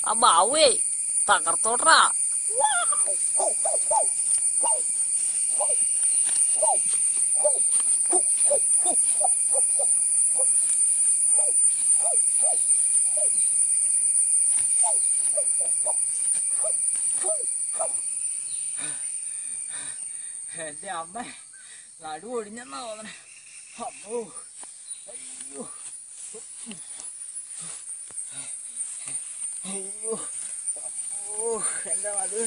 ആ ബാവുവേ തകർത്തോട്രാ എന്റെ അമ്മ നടു ഒടിഞ്ഞെന്നാ തോന്നണേ അമ്മോ അയ്യോ അയ്യോ അമ്മോ എന്റെ നടു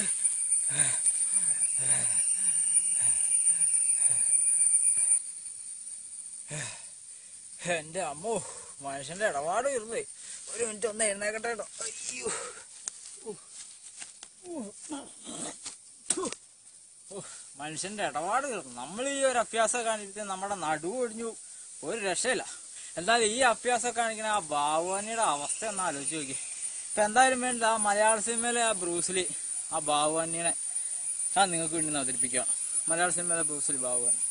എന്റെ അമ്മോ മനുഷ്യന്റെ ഇടപാട് ഇരുന്നേ ഒരു മിനിറ്റ് ഒന്ന് എഴുന്നേക്കട്ടെ കേട്ടോ അയ്യോ മനുഷ്യന്റെ ഇടപാട് തീർന്നു നമ്മൾ ഈ ഒരു അഭ്യാസം കാണിച്ചിട്ട് നമ്മുടെ നടു ഒടിഞ്ഞു ഒരു രക്ഷയില്ല എന്തായാലും ഈ അഭ്യാസം കാണിക്കുന്ന ആ ഭാവാനിയുടെ അവസ്ഥ ഒന്ന് ആലോചിച്ച് നോക്കി ഇപ്പൊ എന്തായാലും വേണ്ട ആ മലയാള സിനിമയിലെ ആ ബ്രൂസിലി ആ ഭാവാനിയെ ഞാൻ നിങ്ങൾക്ക് വേണ്ടി ഒന്ന് അവതരിപ്പിക്കുകയാണ് മലയാള സിനിമയിലെ Bruce Lee Bhavani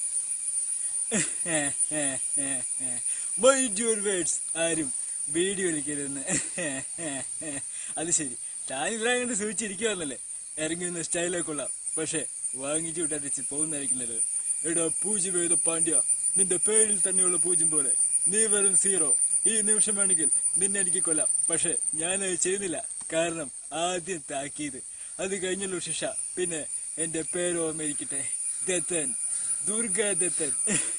mind your words ആരും വീഡിയോ വലിക്കരുതെന്ന് അത് ശരി ഞാനിവിടെ കണ്ട് സൂചിച്ചിരിക്കുവാന്നല്ലേ ഇറങ്ങി വന്ന സ്റ്റൈലൊക്കെ കൊള്ളാം പക്ഷെ വാങ്ങിച്ചു വിട്ടാരിച്ച് പോകുന്നതായിരിക്കില്ലല്ലോ എടാ പൂജ്യം എഴുത പാണ്ഡ്യ നിന്റെ പേരിൽ തന്നെയുള്ള പൂജ്യം പോലെ നീ വെറും സീറോ ഈ നിമിഷം വേണമെങ്കിൽ നിന്നെ എനിക്ക് കൊല്ലാം പക്ഷെ ഞാനത് ചെയ്യുന്നില്ല കാരണം ആദ്യം താക്കീത് അത് കഴിഞ്ഞുള്ള ശിക്ഷ പിന്നെ എന്റെ പേര് ഓർമ്മയിരിക്കട്ടെ ദത്തൻ ദുർഗാദത്തൻ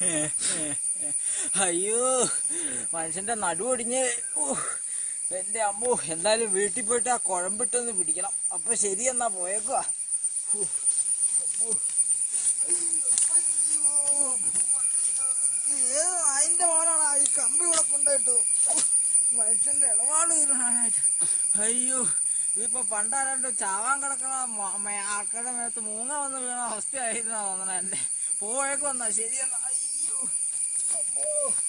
അയ്യോ മനുഷ്യന്റെ നടുവൊടിഞ്ഞ് എന്റെ അമ്മോ എന്തായാലും വീട്ടിൽ പോയിട്ട് ആ കുഴമ്പിട്ടൊന്ന് പിടിക്കണം അപ്പൊ ശരിയെന്നാ പോയേക്കുവാ ഹൂ. അമ്മോ. അയ്യോ. ഏത് അതിന്റെ മോനാണ് ഈ കമ്പി ഇവിടെ കൊണ്ടുപോയിട്ടു മനുഷ്യന്റെ ഇടപാട് തീരാനായിട്ട് അയ്യോ ഇതിപ്പോ പണ്ടാരണ്ട് ചാവാൻ കിടക്കണ മ- മ- ആൾക്കാരുടെ മേത്ത് മൂങ്ങ വന്ന് വീണ അവസ്ഥയായിരുന്നാ തോന്നണ എന്റെ പോയേക്ക് വന്നാ ശരിയെന്നാ അയ്യോ അമ്മോ.